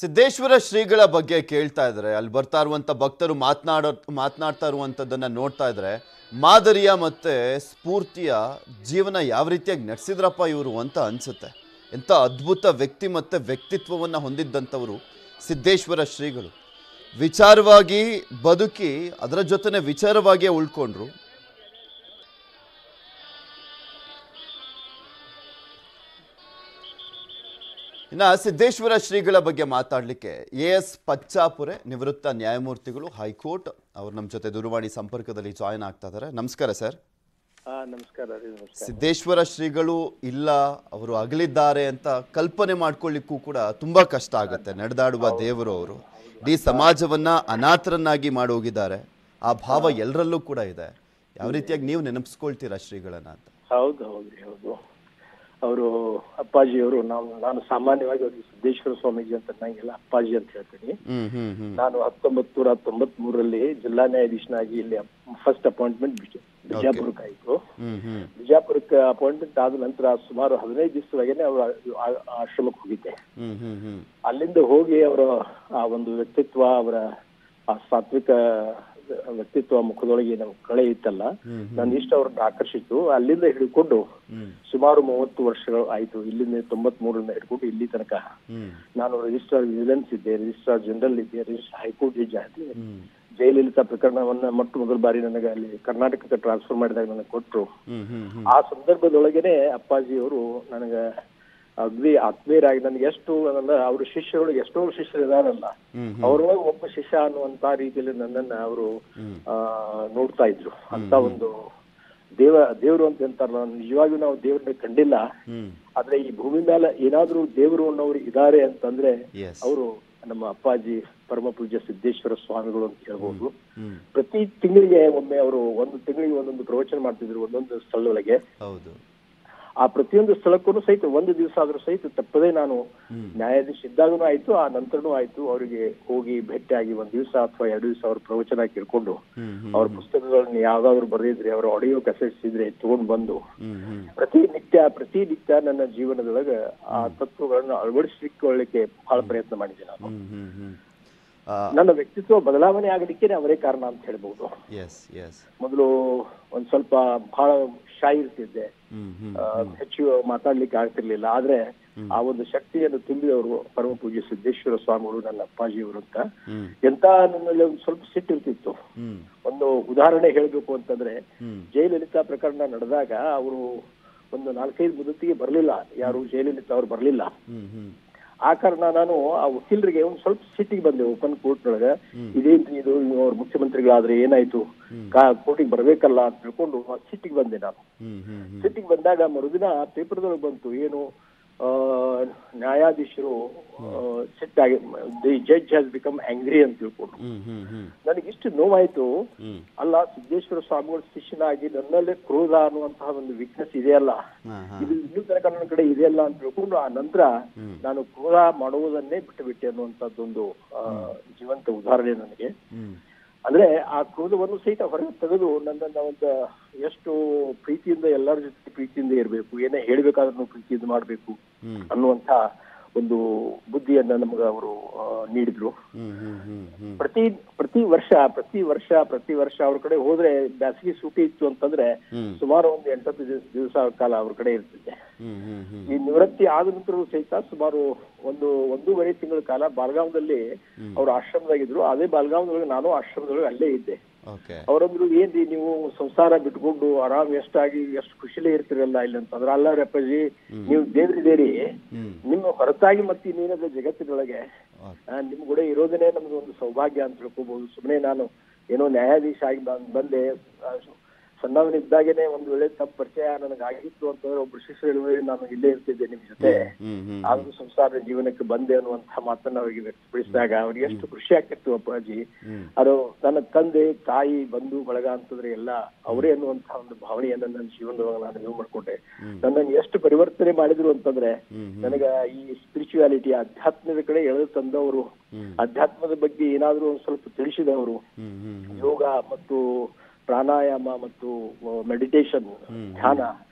ಸಿದ್ದೇಶ್ವರ ಶ್ರೀಗಳ ಬಗ್ಗೆ ಕೇಳ್ತಾ ಇದ್ರೆ ಅಲ್ಲಿ ಬರ್ತಾ ಇರುವಂತ ಭಕ್ತರು ಮಾತನಾಡೋ ಮಾತನಾಡ್ತಾ ಇರುವಂಥದ್ದನ್ನ ನೋಡ್ತಾ ಇದ್ರೆ ಮಾದರಿಯ ಮತ್ತೆ ಸ್ಫೂರ್ತಿಯ ಜೀವನ ಯಾವ ರೀತಿಯಾಗಿ ನಡೆಸಿದ್ರಪ್ಪ ಇವರು ಅಂತ ಅನ್ಸುತ್ತೆ ಎಂಥ ಅದ್ಭುತ ವ್ಯಕ್ತಿ ಮತ್ತೆ ವ್ಯಕ್ತಿತ್ವವನ್ನ ಹೊಂದಿದ್ದಂಥವರು ಸಿದ್ದೇಶ್ವರ ಶ್ರೀಗಳು ವಿಚಾರವಾಗಿ ಬದುಕಿ ಅದರ ಜೊತೆನೆ ವಿಚಾರವಾಗಿಯೇ ಉಳ್ಕೊಂಡ್ರು ಇನ್ನು ಸಿದ್ದೇಶ್ವರ ಶ್ರೀಗಳ ಬಗ್ಗೆ ಮಾತಾಡಲಿಕ್ಕೆ ಎ ಎಸ್ ಪಚ್ಚಾಪುರೆ ನಿವೃತ್ತ ನ್ಯಾಯಮೂರ್ತಿಗಳು ಹೈಕೋರ್ಟ್ ಅವರು ನಮ್ಮ ಜೊತೆ ದೂರವಾಣಿ ಸಂಪರ್ಕದಲ್ಲಿ ಜಾಯಿನ್ ಆಗ್ತಾ ಇದ್ದಾರೆ ನಮಸ್ಕಾರ ಸರ್ ಹಾ ನಮಸ್ಕಾರ ರೀ ನಮಸ್ಕಾರ ಸಿದ್ದೇಶ್ವರ ಶ್ರೀಗಳು ಇಲ್ಲ ಅವರು ಅಗಲಿದ್ದಾರೆ ಅಂತ ಕಲ್ಪನೆ ಮಾಡ್ಕೊಳ್ಳಿಕ್ಕೂ ಕೂಡ ತುಂಬಾ ಕಷ್ಟ ಆಗುತ್ತೆ ನಡೆದಾಡುವ ದೇವರು ಅವರು ಇಡೀ ಸಮಾಜವನ್ನ ಅನಾಥರನ್ನಾಗಿ ಮಾಡೋಗಿದ್ದಾರೆ ಆ ಭಾವ ಎಲ್ಲರಲ್ಲೂ ಕೂಡ ಇದೆ ಯಾವ ರೀತಿಯಾಗಿ ನೀವು ನೆನಪಿಸ್ಕೊಳ್ತೀರಾ ಶ್ರೀಗಳನ್ನ ಅಂತ ಹೌದು ಹೌದ್ರಿ ಹೌದು ಅವರು ಅಪ್ಪಾಜಿಯವರು ನಾವು ನಾನು ಸಾಮಾನ್ಯವಾಗಿ ಅವ್ರಿಗೆ ಸಿದ್ದೇಶ್ವರ ಸ್ವಾಮೀಜಿ ಅಂತ ನಂಗೆಲ್ಲ ಅಪ್ಪಾಜಿ ಅಂತ ಹೇಳ್ತೀನಿ ಹ್ಮ್ ಹ್ಮ್ ಹ್ಮ್ ನಾನು ಹತ್ತೊಂಬತ್ ನೂರ ತೊಂಬತ್ ಮೂರರಲ್ಲಿ ಜಿಲ್ಲಾ ನ್ಯಾಯಾಧೀಶನಾಗಿ ಇಲ್ಲಿ ಫಸ್ಟ್ ಅಪಾಯಿಂಟ್ಮೆಂಟ್ ಬಿಜಾಪುರಕ್ಕೆ ಆಯ್ತು ಹ್ಮ್ ಹ್ಮ್ ಬಿಜಾಪುರಕ್ಕೆ ಅಪಾಯಿಂಟ್ಮೆಂಟ್ ಆದ ನಂತರ ಸುಮಾರು ಹದಿನೈದು ದಿವಸದಾಗೇನೆ ಅವರ ಆಶ್ರಮಕ್ಕೆ ಹೋಗಿದ್ದೆ ಹ್ಮ್ ಹ್ಮ್ ಹ್ಮ್ ಅಲ್ಲಿಂದ ಹೋಗಿ ಅವರ ಆ ಒಂದು ವ್ಯಕ್ತಿತ್ವ ಅವರ ಆ ಸಾತ್ವಿಕ ವ್ಯಕ್ತಿತ್ವ ಮುಖದೊಳಗೆ ನಮ್ಮ ಕಳೆ ಇತ್ತಲ್ಲ ನನ್ನ ಇಷ್ಟ ಅವ್ರನ್ನ ಆಕರ್ಷಿತು ಅಲ್ಲಿಂದ ಹಿಡ್ಕೊಂಡು ಹ್ಮ್ ಸುಮಾರು ಮೂವತ್ತು ವರ್ಷಗಳು ಆಯ್ತು ಇಲ್ಲಿಂದ ತೊಂಬತ್ ಮೂರರಿಂದ ಹಿಡ್ಕೊಂಡು ಇಲ್ಲಿ ತನಕ ಹ್ಮ್ ನಾನು ರಿಜಿಸ್ಟ್ರಾರ್ ವಿಜಿಲೆನ್ಸ್ ಇದ್ದೆ ರಿಜಿಸ್ಟ್ರಾರ್ ಜನರಲ್ ಇದ್ದೆ ರಿಜಿಸ್ಟ್ರಾರ್ ಹೈಕೋರ್ಟ್ ಜಡ್ಜ್ ಆದ್ದೆ ಹ್ಮ್ ಜಯಲಲಿತಾ ಪ್ರಕರಣವನ್ನ ಮೊಟ್ಟ ಮೊದಲ ಬಾರಿ ನನಗೆ ಅಲ್ಲಿ ಕರ್ನಾಟಕಕ್ಕೆ ಟ್ರಾನ್ಸ್ಫರ್ ಮಾಡಿದಾಗ ನನಗೆ ಕೊಟ್ಟರು ಹ್ಮ್ ಹ್ಮ್ ಹ್ಮ್ ಆ ಸಂದರ್ಭದೊಳಗೇನೆ ಅಪ್ಪಾಜಿಯವರು ನನಗೆ ಅಗ್ದಿ ಆತ್ಮೀಯರಾಗಿ ನನಗೆ ಎಷ್ಟು ಅನ್ನಲ್ಲ ಅವ್ರ ಶಿಷ್ಯರೊಳಗೆ ಎಷ್ಟೋ ಶಿಷ್ಯರು ಇದಾರಲ್ಲ ಹ್ಮ್ ಅವ್ರೊಳಗೆ ಒಬ್ಬ ಶಿಷ್ಯ ಅನ್ನುವಂತ ರೀತಿಯಲ್ಲಿ ನನ್ನನ್ನ ಅವರು ಆ ನೋಡ್ತಾ ಇದ್ರು ಅಂತ ಒಂದು ದೇವ ದೇವರು ಅಂತ ಅಂತಾರಲ್ಲ ನಿಜವಾಗಿಯೂ ನಾವು ದೇವ್ರನ್ನ ಕಂಡಿಲ್ಲ ಹ್ಮ್ ಆದ್ರೆ ಈ ಭೂಮಿ ಮೇಲೆ ಏನಾದ್ರೂ ದೇವರು ಅನ್ನೋರು ಇದಾರೆ ಅಂತಂದ್ರೆ ಎಸ್ ಅವರು ನಮ್ಮ ಅಪ್ಪಾಜಿ ಪರಮ ಪೂಜ್ಯ ಸಿದ್ದೇಶ್ವರ ಸ್ವಾಮಿಗಳು ಅಂತ ಹೇಳ್ಬೋದು ಹ್ಮ್ ಪ್ರತಿ ತಿಂಗಳಿಗೆ ಒಮ್ಮೆ ಅವರು ಒಂದು ತಿಂಗಳಿಗೆ ಒಂದೊಂದು ಪ್ರವಚನ ಮಾಡ್ತಿದ್ರು ಒಂದೊಂದು ಸ್ಥಳದೊಳಗೆ ಹೌದು ಆ ಪ್ರತಿಯೊಂದು ಸ್ಥಳಕ್ಕೂ ಸಹಿತ ಒಂದು ದಿವಸ ಆದ್ರೂ ಸಹಿತ ತಪ್ಪದೇ ನಾನು ಹ್ಮ್. ನ್ಯಾಯಾಧೀಶ ಇದ್ದಾಗೂ ಆಯ್ತು ಆ ನಂತರನೂ ಆಯ್ತು ಅವರಿಗೆ ಹೋಗಿ ಭೇಟಿಯಾಗಿ ಒಂದ್ ದಿವಸ ಅಥವಾ ಎರಡು ದಿವಸ ಅವ್ರ ಪ್ರವಚನ ಕೇಳ್ಕೊಂಡು ಹ್ಮ್ ಹ್ಮ್ ಅವ್ರ ಪುಸ್ತಕಗಳನ್ನ ಯಾವ್ದಾದ್ರು ಬರೆದಿದ್ರೆ ಅವರ ಆಡಿಯೋ ಕೆಸೆಟ್ಸ್ ಇದ್ರೆ ತಗೊಂಡ್ ಬಂದು ಹ್ಮ್ ಹ್ಮ್ ಪ್ರತಿ ನಿತ್ಯ ಪ್ರತಿ ನಿತ್ಯ ನನ್ನ ಜೀವನದೊಳಗ ಆ ತತ್ವಗಳನ್ನ ಅಳವಡಿಸಿಕೊಳ್ಳಿಕ್ಕೆ ಬಹಳ ಪ್ರಯತ್ನ ಮಾಡಿದ್ದೆ ನಾನು ಹ್ಮ್ ಹ್ಮ್ ಹ್ಮ್ ನನ್ನ ವ್ಯಕ್ತಿತ್ವ ಬದಲಾವಣೆ ಆಗಲಿಕ್ಕೆ ಅವರೇ ಕಾರಣ ಅಂತ ಹೇಳ್ಬಹುದು ಎಸ್ ಎಸ್ ಮೊದಲು ಒಂದ್ ಸ್ವಲ್ಪ ಬಹಳ ಶಾಯಿ ಇರ್ತಿದ್ದೆ ಹ್ಮ್ ಹ್ಮ್ ಆ, ಹೆಚ್ಚು ಮಾತಾಡ್ಲಿಕ್ಕೆ ಆಗ್ತಿರ್ಲಿಲ್ಲ ಆದ್ರೆ ಆ ಒಂದು ಶಕ್ತಿಯನ್ನು ತುಂಬಿದವರು ಪರಮ ಪೂಜ್ಯ ಸಿದ್ದೇಶ್ವರ ಸ್ವಾಮಿಗಳು ನನ್ನ ಅಪ್ಪಾಜಿಯವರು ಅಂತ ಹ್ಮ್ ಎಂತ ನನ್ನಲ್ಲಿ ಒಂದು ಸ್ವಲ್ಪ ಸಿಟ್ಟಿರ್ತಿತ್ತು ಹ್ಮ್ ಒಂದು ಉದಾಹರಣೆ ಹೇಳ್ಬೇಕು ಅಂತಂದ್ರೆ ಹ್ಮ್ ಜಯಲಲಿತಾ ಪ್ರಕರಣ ನಡೆದಾಗ ಅವರು ಒಂದು ನಾಲ್ಕೈದು ಮುದತಿಗೆ ಬರ್ಲಿಲ್ಲ ಯಾರು ಜಯಲಲಿತಾ ಅವ್ರು ಬರ್ಲಿಲ್ಲ ಹ್ಮ್ ಹ್ಮ್ ಆ ಕಾರಣ ನಾನು ಆ ವಕೀಲರಿಗೆ ಒಂದ್ ಸ್ವಲ್ಪ ಸಿಟ್ಟಿಗೆ ಬಂದೆ ಓಪನ್ ಕೋರ್ಟ್ ಒಳಗ ಇದೇನ್ರಿ ಇದು ಅವ್ರ ಮುಖ್ಯಮಂತ್ರಿಗಳಾದ್ರೆ ಏನಾಯ್ತು ಕೋರ್ಟಿಗೆ ಬರ್ಬೇಕಲ್ಲ ಅಂತ ತಿಳ್ಕೊಂಡು ಆ ಸಿಟ್ಟಿಗೆ ಬಂದೆ ನಾನು ಹ್ಮ್ ಹ್ಮ್ ಹ್ಮ್ ಸಿಟ್ಟಿಗೆ ಬಂದಾಗ ಮರುದಿನ ಪೇಪರ್ದೊಳಗೆ ಬಂತು ಏನು ಆ, ನ್ಯಾಯಾಧೀಶರು ಸಿಟ್ಟಾಗಿ the judge has become angry ಅಂತ ತಿಳ್ಕೊಂಡು ಹ್ಮ್ ಹ್ಮ್ ಹ್ಮ್ ನನಗೆ ಇಷ್ಟು ನೋವಾಯ್ತು ಹ್ಮ್ ಅಲ್ಲ ಸಿದ್ದೇಶ್ವರ ಸ್ವಾಮಿಗಳ ಶಿಷ್ಯನಾಗಿ ನನ್ನಲ್ಲೇ ಕ್ರೋಧ ಅನ್ನುವಂತಹ ಒಂದು ವೀಕ್ನೆಸ್ ಇದೆಯಲ್ಲ ಹಾ ಹಾ ಇದು ಇನ್ನೂ ತನಕ ನನ್ನ ಕಡೆ ಇದೆಯಲ್ಲ ಅಂತ ತಿಳ್ಕೊಂಡು ಆ ನಂತರ ನಾನು ಕ್ರೋಧ ಮಾಡುವುದನ್ನೇ ಬಿಟ್ಟು ಬಿಟ್ಟೆ ಅನ್ನುವಂಥದ್ದೊಂದು ಆ, ಜೀವಂತ ಉದಾಹರಣೆ ನನಗೆ ಹ್ಮ್ ಅಂದ್ರೆ ಆ ಕ್ರೋಧವನ್ನು ಸಹಿತ ಹೊರಗೆ ತೆಗೆದು ನನ್ನನ್ನ ಒಂದು ಎಷ್ಟು ಪ್ರೀತಿಯಿಂದ ಎಲ್ಲರ ಜೊತೆ ಪ್ರೀತಿಯಿಂದ ಇರಬೇಕು ಏನೇ ಹೇಳ್ಬೇಕಾದ್ರೂ ಪ್ರೀತಿಯಿಂದ ಮಾಡಬೇಕು ಹ್ಮ್ ಅನ್ನುವಂತ ಒಂದು ಬುದ್ಧಿಯನ್ನ ನಮ್ಗೆ ಅವರು ಆ, ನೀಡಿದ್ರು ಹ್ಮ್ ಹ್ಮ್ ಹ್ಮ್ ಹ್ಮ್ ಪ್ರತಿ ಪ್ರತಿ ವರ್ಷ ಪ್ರತಿ ವರ್ಷ ಪ್ರತಿ ವರ್ಷ ಅವ್ರ ಕಡೆ ಹೋದ್ರೆ ಬ್ಯಾಸಗಿ ಸೂಟಿ ಇತ್ತು ಅಂತಂದ್ರೆ ಹ್ಮ್ ಸುಮಾರು ಒಂದು ಎಂಟತ್ತು ದಿವಸ ದಿವಸ ಕಾಲ ಅವ್ರ ಕಡೆ ಇರ್ತಿದ್ದೆ ಹ್ಮ್ ಹ್ಮ್ ಹ್ಮ್ ಈ ನಿವೃತ್ತಿ ಆದ ನಂತರವೂ ಸಹಿತ ಸುಮಾರು ಒಂದು ಒಂದೂವರೆ ತಿಂಗಳ ಕಾಲ ಬಾಲ್ಗಾಂವದಲ್ಲಿ ಅವ್ರ ಆಶ್ರಮದಾಗಿದ್ರು ಅದೇ ಬಾಲ್ಗಾಂವದೊಳಗೆ ನಾನು ಆಶ್ರಮದೊಳಗೆ ಅಲ್ಲೇ ಇದ್ದೆ ಓಕೆ ಅವರಂದ್ರು ಏನ್ರಿ ನೀವು ಸಂಸಾರ ಬಿಟ್ಕೊಂಡು ಆರಾಮ್ ಎಷ್ಟಾಗಿ ಎಷ್ಟು ಖುಷಿಲೇ ಇರ್ತಿರಲ್ಲ ಇಲ್ಲಿ ಅಂತಂದ್ರ ಅಲ್ಲ ರಪ್ಪಾಜಿ ನೀವು ದೇವ್ರಿದೇರಿ ಹ್ಮ್ ನಿಮ್ಮ ಹೊರತಾಗಿ ಮತ್ತೆ ಇನ್ನೇನದ ಜಗತ್ತಿನೊಳಗೆ ಓಕೆ ಆ, ನಿಮ್ ಕೂಡ ಇರೋದನ್ನೇ ನಮ್ದು ಒಂದು ಸೌಭಾಗ್ಯ ಅಂತ ತಿಳ್ಕೊಬಹುದು ಸುಮ್ಮನೆ ನಾನು ಏನೋ ನ್ಯಾಯಾಧೀಶ ಆಗಿ ಬಂದ್- ಬಂದೆ ಆ, ಸಣ್ಣವನಿದ್ದಾಗೇನೆ ಒಂದ್ ವೇಳೆ ತಪ್ಪ ಪರಿಚಯ ನನಗೆ ಆಗಿತ್ತು ಅಂತಂದ್ರೆ ಒಬ್ರು ಶಿಷ್ಯರು ಹೇಳುವ ನಾನು ಇಲ್ಲೇ ಇರ್ತಿದ್ದೆ ನಿಮ್ ಜೊತೆ ಹ್ಮ್ ಹ್ಮ್ ಆದ್ರೂ ಸಂಸಾರ ಜೀವನಕ್ಕೆ ಬಂದೆ ಅನ್ನುವಂತಹ ಮಾತನ್ನ ಅವರಿಗೆ ವ್ಯಕ್ತಪಡಿಸಿದಾಗ ಅವ್ರಿಗೆ ಎಷ್ಟು ಖುಷಿ ಆಗ್ತಿತ್ತು ಅಪ್ಪಾಜಿ ಹ್ಮ್ ಅದು ನನ್ನ ತಂದೆ ತಾಯಿ ಬಂಧು ಬಳಗ ಅಂತಂದ್ರೆ ಎಲ್ಲ ಅವರೇ ಅನ್ನುವಂತಹ ಒಂದು ಭಾವನೆಯನ್ನ ನನ್ನ ಜೀವನದೊಳಗೆ ನಾನು ಇದು ಮಾಡ್ಕೊಂಡೆ ನನ್ನನ್ನು ಎಷ್ಟು ಪರಿವರ್ತನೆ ಮಾಡಿದ್ರು ಅಂತಂದ್ರೆ ಹ್ಮ್ ನನಗ ಈ ಸ್ಪಿರಿಚುವಾಲಿಟಿ ಅಧ್ಯಾತ್ಮದ ಕಡೆ ಎಳೆದು ತಂದವರು ಹ್ಮ್ ಅಧ್ಯಾತ್ಮದ ಬಗ್ಗೆ ಏನಾದ್ರೂ ಒಂದ್ ಸ್ವಲ್ಪ ತಿಳಿಸಿದವರು ಹ್ಮ್ ಹ್ಮ್ ಯೋಗ ಮತ್ತು ಪ್ರಾಣಾಯಾಮ ಮತ್ತು ಮೆಡಿಟೇಷನ್ ಧ್ಯಾನ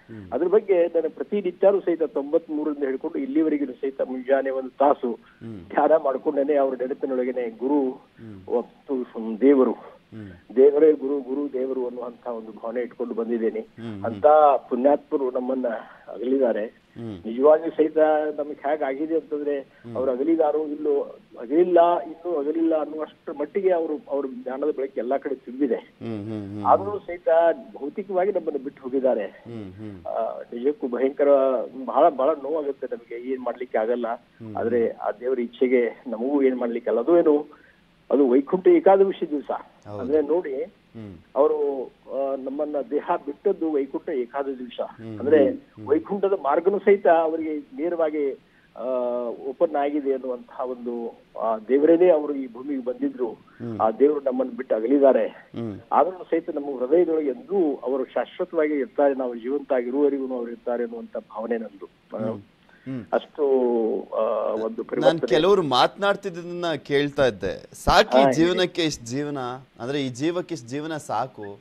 ಅದ್ರ ಬಗ್ಗೆ ನಾನು ಪ್ರತಿನಿತ್ಯನೂ ಸಹಿತ ತೊಂಬತ್ ಮೂರರಿಂದ ಹಿಡ್ಕೊಂಡು ಇಲ್ಲಿವರೆಗೂ ಸಹಿತ ಮುಂಜಾನೆ ಒಂದು ತಾಸು ಧ್ಯಾನ ಮಾಡ್ಕೊಂಡೇನೆ ಅವ್ರ ನೆನಪಿನೊಳಗೇನೆ ಗುರು ಮತ್ತು ದೇವರು ದೇವರೇ ಗುರು ಗುರು ದೇವರು ಅನ್ನುವಂತ ಒಂದು ಭಾವನೆ ಇಟ್ಕೊಂಡು ಬಂದಿದ್ದೇನೆ ಅಂತ ಪುಣ್ಯಾತ್ಮರು ನಮ್ಮನ್ನ ಅಗಲಿದ್ದಾರೆ ನಿಜವಾಗಿಯೂ ಸಹಿತ ನಮ್ಗೆ ಹೇಗ್ ಆಗಿದೆ ಅಂತಂದ್ರೆ ಅವ್ರು ಅಗಲಿದಾರೋ ಇಲ್ಲೋ ಅಗಲಿಲ್ಲ ಇನ್ನೂ ಅಗಲಿಲ್ಲ ಅನ್ನುವಷ್ಟರ ಮಟ್ಟಿಗೆ ಅವರು ಅವ್ರ ಜ್ಞಾನದ ಬೆಳಕು ಎಲ್ಲಾ ಕಡೆ ತುಂಬಿದೆ ಹ್ಮ್ ಹ್ಮ್ ಹ್ಮ್ ಆದ್ರೂ ಸಹಿತ ಭೌತಿಕವಾಗಿ ನಮ್ಮನ್ನು ಬಿಟ್ಟು ಹೋಗಿದ್ದಾರೆ ಹ್ಮ್ ಹ್ಮ್ ಆ, ನಿಜಕ್ಕೂ ಭಯಂಕರ ಬಹಳ ಬಹಳ ನೋವಾಗುತ್ತೆ ನಮಗೆ ಏನ್ ಮಾಡ್ಲಿಕ್ಕೆ ಆಗಲ್ಲ ಆದ್ರೆ ಆ ದೇವರ ಇಚ್ಛೆಗೆ ನಮಗೂ ಏನ್ ಮಾಡ್ಲಿಕ್ಕೆ ಅಲ್ಲ ಅದು ಏನು ಅದು ವೈಕುಂಠ ಏಕಾದಶಿ ದಿವಸ ಅಂದ್ರೆ ನೋಡಿ ಹ್ಮ್ ಅವರು ನಮ್ಮನ್ನ ದೇಹ ಬಿಟ್ಟದ್ದು ವೈಕುಂಠ ಏಕಾದಶಿ ದಿವಸ ಅಂದ್ರೆ ವೈಕುಂಠದ ಮಾರ್ಗನೂ ಸಹಿತ ಅವರಿಗೆ ನೇರವಾಗಿ ಆ ಓಪನ್ ಆಗಿದೆ ಅನ್ನುವಂತಹ ಒಂದು ಆ ದೇವರೇನೇ ಅವರು ಈ ಭೂಮಿಗೆ ಬಂದಿದ್ರು ಆ ದೇವರು ನಮ್ಮನ್ನು ಬಿಟ್ಟು ಅಗಲಿದ್ದಾರೆ ಹ್ಮ್ ಆದ್ರೂ ಸಹಿತ ನಮ್ಮ ಹೃದಯದೊಳಗೆ ಎಂದೂ ಅವರು ಶಾಶ್ವತವಾಗಿ ಇರ್ತಾರೆ ನಾವು ಜೀವಂತ ಆಗಿರುವವರೆಗೂ ಅವರು ಇರ್ತಾರೆ ಅನ್ನುವಂತ ಭಾವನೆ ನಂದು ಆ, ಹ್ಮ್. ಅಷ್ಟು ಆ, ಒಂದು ನಾನು ಪರಿವರ್ತನೆ ಕೆಲವರು ಮಾತನಾಡ್ತಿದ್ದನ್ನ ಕೇಳ್ತಾ ಇದ್ದೆ ಸಾಕು ಈ ಜೀವನಕ್ಕೆ ಇಷ್ಟು ಜೀವನ ಅಂದ್ರೆ ಈ ಜೀವಕ್ಕೆ ಇಷ್ಟು ಜೀವನ ಸಾಕು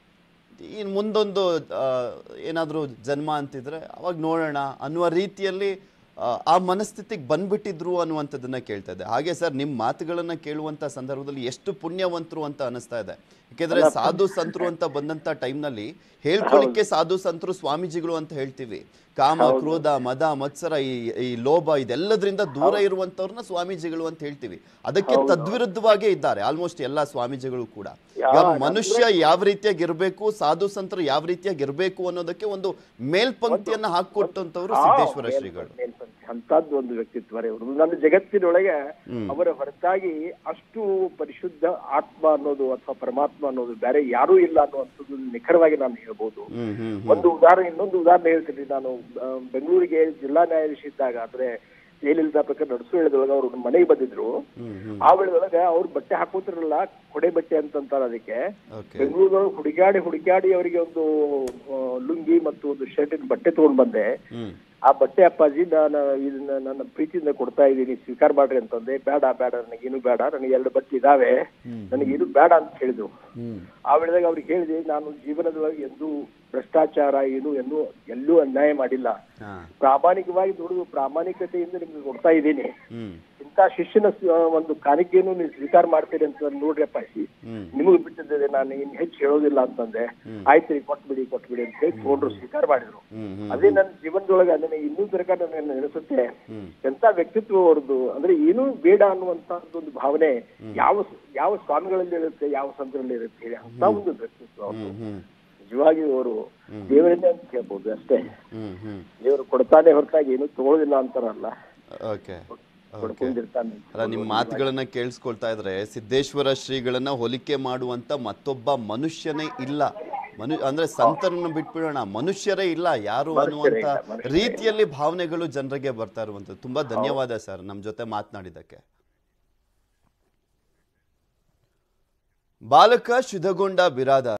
ಇನ್ ಮುಂದೊಂದು ಆ, ಏನಾದ್ರೂ ಜನ್ಮ ಅಂತಿದ್ರೆ ಅವಾಗ ನೋಡೋಣ ಅನ್ನುವ ರೀತಿಯಲ್ಲಿ ಆ, ಆ ಮನಸ್ಥಿತಿಗೆ ಬಂದ್ಬಿಟ್ಟಿದ್ರು ಅನ್ನುವಂಥದ್ದನ್ನ ಕೇಳ್ತಾ ಇದ್ದೆ ಹಾಗೆ ಸರ್ ನಿಮ್ಮ ಮಾತುಗಳನ್ನ ಕೇಳುವಂತ ಸಂದರ್ಭದಲ್ಲಿ ಎಷ್ಟು ಪುಣ್ಯವಂತರು ಅಂತ ಅನಿಸ್ತಾ ಇದೆ ಯಾಕೆಂದ್ರೆ ಸಾಧು ಸಂತರು ಅಂತ ಬಂದಂತ ಟೈಮ್ನಲ್ಲಿ ಹೇಳ್ಕೊಳ್ಳಿಕ್ಕೆ ಸಾಧು ಸಂತರು ಸ್ವಾಮೀಜಿಗಳು ಅಂತ ಹೇಳ್ತೀವಿ ಕಾಮ ಕ್ರೋಧ ಮದ ಮತ್ಸರ ಈ ಈ ಲೋಭ ಇದೆಲ್ಲದರಿಂದ ದೂರ ಇರುವಂತವ್ರನ್ನ ಸ್ವಾಮೀಜಿಗಳು ಅಂತ ಹೇಳ್ತೀವಿ ಅದಕ್ಕೆ ತದ್ವಿರುದ್ಧವಾಗೇ ಇದ್ದಾರೆ ಆಲ್ಮೋಸ್ಟ್ ಎಲ್ಲಾ ಸ್ವಾಮೀಜಿಗಳು ಕೂಡ ಈಗ ಮನುಷ್ಯ ಯಾವ ರೀತಿಯಾಗಿ ಇರಬೇಕು ಸಾಧು ಸಂತರು ಯಾವ ರೀತಿಯಾಗಿ ಇರಬೇಕು ಅನ್ನೋದಕ್ಕೆ ಒಂದು ಮೇಲ್ಪಂಕ್ತಿಯನ್ನ ಹಾಕೊಟ್ಟಂತವ್ರು ಸಿದ್ದೇಶ್ವರ ಶ್ರೀಗಳು ಮೇಲ್ಪಂಕ್ತಿ ಅಂತದ್ದು ಒಂದು ವ್ಯಕ್ತಿತ್ವ ರೀ ಅವ್ರದ್ದು. ನನ್ನ ಜಗತ್ತಿನೊಳಗೆ ಅವರ ಹೊರತಾಗಿ ಅಷ್ಟು ಪರಿಶುದ್ಧ ಆತ್ಮ ಅನ್ನೋದು ಅಥವಾ ಪರಮಾತ್ಮ ಅನ್ನೋದು ಬೇರೆ ಯಾರೂ ಇಲ್ಲ ಅನ್ನುವಂಥದ್ದು ನಿಖರವಾಗಿ ನಾನು ಹೇಳ್ಬೋದು ಹ್ಮ್ ಹ್ಮ್ ಒಂದು ಉದಾಹರಣೆ ಇನ್ನೊಂದು ಉದಾಹರಣೆ ಹೇಳ್ತೀನಿ ನಾನು ಆ, ಬೆಂಗಳೂರಿಗೆ ಜಿಲ್ಲಾ ನ್ಯಾಯಾಧೀಶ ಇದ್ದಾಗ ಅಂದ್ರೆ ಜಯಲಲಿತಾ ಪ್ರಕರಣ ನಡೆಸು ವೇಳೆದೊಳಗೆ ಅವರು ನಮ್ಮ ಮನೆಗೆ ಬಂದಿದ್ರು ಹ್ಮ್ ಹ್ಮ್ ಆ ವೇಳೆದೊಳಗೆ ಅವ್ರು ಬಟ್ಟೆ ಹಾಕೋತಿರಲ್ಲ ಕೊಡೆ ಬಟ್ಟೆ ಅಂತಂತಾರ ಅದಕ್ಕೆ ಓಕೆ ಬೆಂಗಳೂರೊಳಗೆ ಹುಡುಕಾಡಿ ಹುಡುಕಾಡಿ ಅವರಿಗೆ ಒಂದು ಆ, ಲುಂಗಿ ಮತ್ತು ಒಂದು ಶರ್ಟಿನ ಬಟ್ಟೆ ತಗೊಂಡ್ ಬಂದೆ ಹ್ಮ್ ಆ ಬಟ್ಟೆ ಅಪ್ಪಾಜಿ ನಾನು ಇದನ್ನ ನನ್ನ ಪ್ರೀತಿಯಿಂದ ಕೊಡ್ತಾ ಇದ್ದೀನಿ ಸ್ವೀಕಾರ ಮಾಡ್ರಿ ಅಂತಂದೆ ಬೇಡ ಬೇಡ ನನಗೇನು ಬೇಡ ನನಗೆ ಎರಡು ಬಟ್ಟೆ ಇದಾವೆ ನನಗೇನು ಬೇಡ ಅಂತ ಹೇಳಿದ್ರು ಹ್ಮ್ ಆ ವೇಳೆದಾಗ ಅವ್ರಿಗೆ ಹೇಳಿದೆ ನಾನು ಜೀವನದೊಳಗೆ ಎಂದೂ ಭ್ರಷ್ಟಾಚಾರ ಏನು ಎಂದೂ ಎಲ್ಲೂ ಅನ್ಯಾಯ ಮಾಡಿಲ್ಲ ಹಾ ಪ್ರಾಮಾಣಿಕವಾಗಿ ದುಡಿದು ಪ್ರಾಮಾಣಿಕತೆಯಿಂದ ನಿಮ್ಗೆ ಕೊಡ್ತಾ ಇದ್ದೀನಿ ಹ್ಮ್ ಇಂಥ ಶಿಷ್ಯನ ಸ- ಒಂದು ಕಾಣಿಕೆಯನ್ನು ನೀವು ಸ್ವೀಕಾರ ಮಾಡ್ತೀರಿ ಅಂತ ನೋಡ್ರಿ ಅಪ್ಪಾಜಿ ಹ್ಮ್ ನಿಮಗೆ ಬಿಟ್ಟಿದ್ದೆ ನಾನು ಇನ್ ಹೆಚ್ಚು ಹೇಳೋದಿಲ್ಲ ಅಂತಂದೆ ಆಯ್ತು ರೀ ಕೊಟ್ಬಿಡಿ ಕೊಟ್ಬಿಡಿ ಅಂತ ಹೇಳಿ ತಗೊಂಡ್ರು ಸ್ವೀಕಾರ ಮಾಡಿದ್ರು ಹ್ಮ್ ಹ್ಮ್ ಅದೇ ನನ್ನ ಜೀವನದೊಳಗೆ ಅದನ್ನ ಇನ್ನೂ ತನಕ ನನಗೆ ನೆನೆಸುತ್ತೆ ಎಂತ ವ್ಯಕ್ತಿತ್ವ ಅವ್ರದ್ದು ಅಂದ್ರೆ ಏನೂ ಬೇಡ ಅನ್ನುವಂತ ಒಂದು ಭಾವನೆ ಯಾವ ಯಾವ ಸ್ವಾಮಿಗಳಲ್ಲಿ ಇರುತ್ತೆ ಯಾವ ಸಂತರಲ್ಲಿ ಇರುತ್ತೆ ಅಂತ ಒಂದು ವ್ಯಕ್ತಿತ್ವ ಅವ್ರದ್ದು ಹ್ಮ್ ಹ್ಮ್ ನಿಜವಾಗಿಯೂ ಅವರು ದೇವರನ್ನೇ ಅಂತ ಹೇಳ್ಬೋದು ಅಷ್ಟೇ ಹ್ಮ್ ಹ್ಮ್ ದೇವರು ಕೊಡ್ತಾನೆ ಹೊರತಾಗಿ ಏನು ತಗೊಳ್ಳೋದಿಲ್ಲ ಅಂತಾರಲ್ಲ ಓಕೆ ಕೊಡ್ಕೊಂಡಿರ್ತಾನೆ ಅಲ್ಲ ನಿಮ್ಮ ಮಾತುಗಳನ್ನ ಕೇಳಿಸ್ಕೊಳ್ತಾ ಇದ್ರೆ ಸಿದ್ದೇಶ್ವರ ಶ್ರೀಗಳನ್ನ ಹೋಲಿಕೆ ಮಾಡುವಂತ ಮತ್ತೊಬ್ಬ ಮನುಷ್ಯನೇ ಇಲ್ಲ ಮನು ಅಂದ್ರೆ ಸಂತರನ್ನು ಬಿಟ್ಬಿಡೋಣ ಮನುಷ್ಯರೇ ಇಲ್ಲ ಯಾರು ಅನ್ನುವಂತ ರೀತಿಯಲ್ಲಿ ಭಾವನೆಗಳು ಜನರಿಗೆ ಬರ್ತಾ ಇರುವಂಥದ್ದು ತುಂಬಾ ಧನ್ಯವಾದ ಸರ್ ನಮ್ಮ ಜೊತೆ ಮಾತನಾಡಿದ್ದಕ್ಕೆ ಬಾಲಕ ಶುದ್ಧಗೊಂಡ ಬಿರಾದ